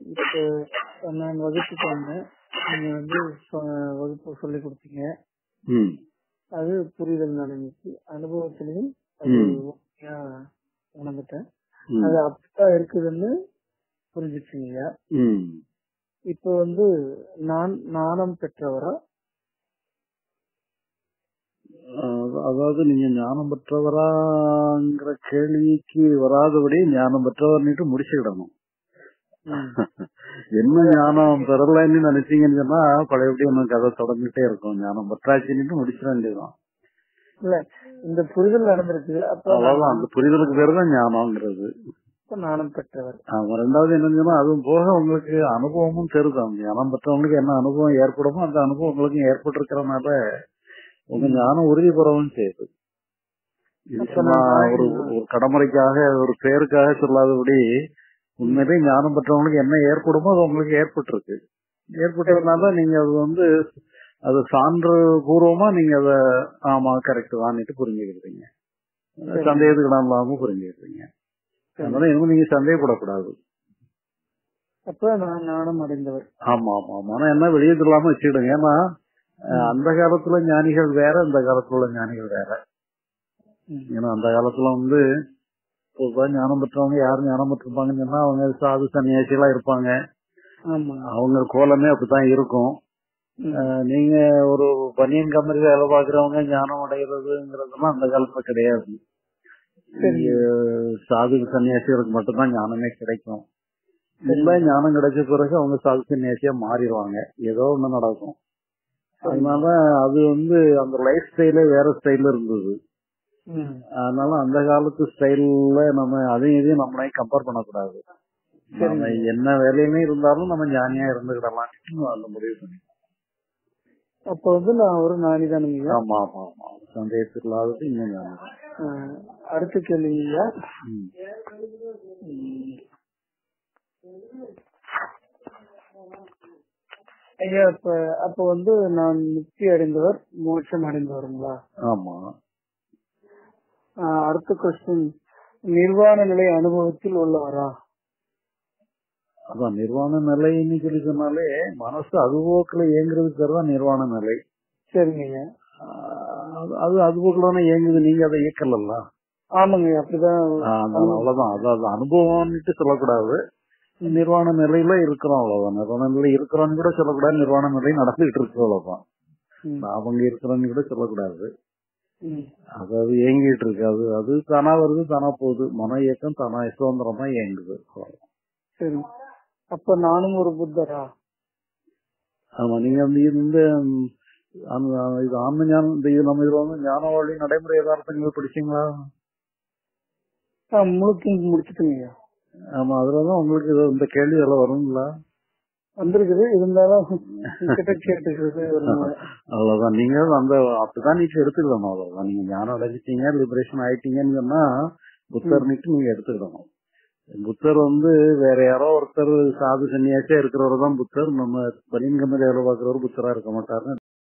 இப்போ நான் வகுப்புக்கு வந்தேன் நீங்க வந்து சொ- வகுப்பு சொல்லி கொடுத்தீங்க ம் அது புரிதல் நடந்துச்சு அனுபவத்திலையும் அது ம். உண்மையா உணர்ந்துட்டேன் ம். அது அப்படித்தான் இருக்குதுன்னு புரிஞ்சிச்சுங்க ம் இப்போ வந்து நான் நாணம் பெற்றவரா அஹ் அதாவது நீங்க ஞானம் பெற்றவராங்கிற கேள்விக்கு வராதபடி ஞானம் பெற்றவர்னிட்டு முடிச்சுக்கிடணும் ம். என்ன ஞானம் பெறலைன்னு நினைச்சீங்கன்னு சொன்னா பழையபடி ஒன்னும் கதை தொடர்ந்துட்டே இருக்கும் ஞானம் பெற்றாச்சுன்னு முடிச்சிட வேண்டியதுதான் இல்ல இந்த புரிதல் நடந்திருக்கு அப்ப அவ்வளவுதான் அந்த புரிதலுக்கு பேரு தான் ஞானம்ங்கிறது அப்ப நாணம் பெற்றவர் ஆமா ரெண்டாவது என்னன்னு சொன்னா அதுவும் போக உங்களுக்கு அனுபவமும் தெரியும் ஞானம் பெற்றவங்களுக்கு என்ன அனுபவம் ஏற்படுமோ அந்த அனுபவம் உங்களுக்கு ஏற்பட்டிருக்கிறனால உங்க ஞானம் உறுதி பெறவும் செய்யுது இது அப்ப சும்மா நான் ஒரு ஒரு கடமுறைக்காக ஒரு பேருக்காக சொல்லாதபடி உண்மையிலே ஞானம் பெற்றவங்களுக்கு என்ன ஏற்படுமோ அது உங்களுக்கு ஏற்பட்டிருக்கு ஏற்பட்டதுனால நீங்க அது வந்து அது சான்று பூர்வமா நீங்க அத ஆமா கரெக்ட் தான்ட்டு புரிஞ்சுக்கிறீங்க சரி. சந்தேகத்துக்கு இடம் இல்லாம புரிஞ்சுக்கிறீங்க அதனால இன்னும் நீங்க சந்தேகப்படக்கூடாது அப்ப நான் நாணம் அடைந்தவர் ஆமா ஆமா ஆமா ஆனா என்ன வெளியே இல்லாம வச்சுக்கிடுங்க ஏன்னா அஹ், அந்த காலத்துல ஞானிகள் வேற இந்த காலத்துல உள்ள ஞானிகள் வேற ம். ஏன்னா அந்த காலத்துல வந்து பொதுவா ஞானம் பெற்றவங்க யார் ஞானம் பெற்றிருப்பாங்கன்னு சொன்னா அவங்க சாது சன்னியாசி எல்லாம் இருப்பாங்க ஆமா அவங்க கோலமே அப்படித்தான் இருக்கும் ம். அஹ், நீங்க ஒரு பனியன் கம்பெனி வேலை பாக்குறவங்க ஞானம் அடைகிறதுங்கிறதெல்லாம் அந்த காலத்துல கிடையாது சரி. இங்க சாது சன்னியாசிகளுக்கு மட்டும்தான் ஞானமே கிடைக்கும் இல்ல ஞானம் கிடைச்ச பிறகு அவங்க சாது சன்னியாசியா மாறிடுவாங்க ஏதோ ஒண்ணு நடக்கும் அதனால அது வந்து அந்த லைஃப் ஸ்டைலே வேற ஸ்டைல்ல இருந்தது ம். அதனால அந்த காலத்து ஸ்டைல்ல நம்ம அதையும் இதையும் நம்மளே கம்பேர் பண்ணக்கூடாது நம்ம என்ன வேலையுமே இருந்தாலும் நம்ம ஞானியா இருந்துக்கிடலாம் அந்த முடிவு பண்ணி அப்ப வந்து நான் ஒரு நாணிதானுங்க ஆமா ஆமா ஆமா சந்தேகத்துக்கு இல்லாதது இன்னும் ஞானம் தான். அடுத்த கேள்விங்க ம். ஐயா இப்ப அப்ப வந்து நான் முக்தி அடைந்தவர் மோட்சம் அடைந்தவருங்களா ஆமா ஆஹ் அடுத்த கொஸ்டின் நிர்வாண நிலை அனுபவத்தில் உள்ளவரா அதான் நிர்வாண நிலைன்னு சொல்லி சொன்னாலே மனசு அதுபோக்குல இயங்குறதுக்கு பேர் தான் நிர்வாண நிலை சரிங்க ஆஹ் அது- அது அதுபோக்குல தானே இயங்குது நீங்க அதை இயக்கலல்ல ஆமாங்க அப்படிதான் ஆஹ் அதான் அவ்வளவுதான் அதாவது அனுபவம்னுட்டு சொல்லக்கூடாது நிர்வாண நிலையில இருக்கிறோம் அவ்வளவுதான் நிர்வாண நிலை இருக்கிறோம்னு கூட சொல்லக்கூடாது நிர்வாண நிலை நடந்துகிட்டு இருக்கு அவ்வளவுதான் ம். அவங்க இருக்கிறோன்னு கூட சொல்லக்கூடாது ம். அதாவது இயங்கிட்டு இருக்கு அது அது தானா வருது தானா போகுது மன இயக்கம் தானா சுதந்திரமா இயங்குது அவ்வளவுதான். சரி அப்ப நானும் ஒரு புத்தரா ஆமா நீங்க வந்து இந்த ம், அந்த- இது ஆன்ம ஞானம் இந்த இது நம்ம இதுல வந்து ஞான வழி நடைமுறை யதார்த்தங்கள் படிச்சீங்களா ஆஹ் முழுக்க முடிச்சுட்டுங்க ஆமா அதுலதான் உங்களுக்கு இது இந்த கேள்வி எல்லாம் வருங்களா வந்திருக்குது இருந்தாலும் கிட்ட கேட்டுக்கிறது வருங்க அவ்வளவுதான் நீங்க அந்த அப்படிதான் நீங்க எடுத்துக்கணும் அவ்வளவுதான் நீங்க ஞானம் அடைஞ்சிட்டீங்க லிபரேஷன் ஆயிட்டீங்கன்னு சொன்னா புத்தர் நீட்டு நீங்க எடுத்துக்கிடணும் புத்தர் வந்து வேற யாரோ ஒருத்தர் சாது சன்னியாசியா இருக்கிறவர் தான் புத்தர் நம்ம பனியன் கம்பெனி வேலை பார்க்கிறவர் புத்தரா இருக்க மாட்டாருன்னு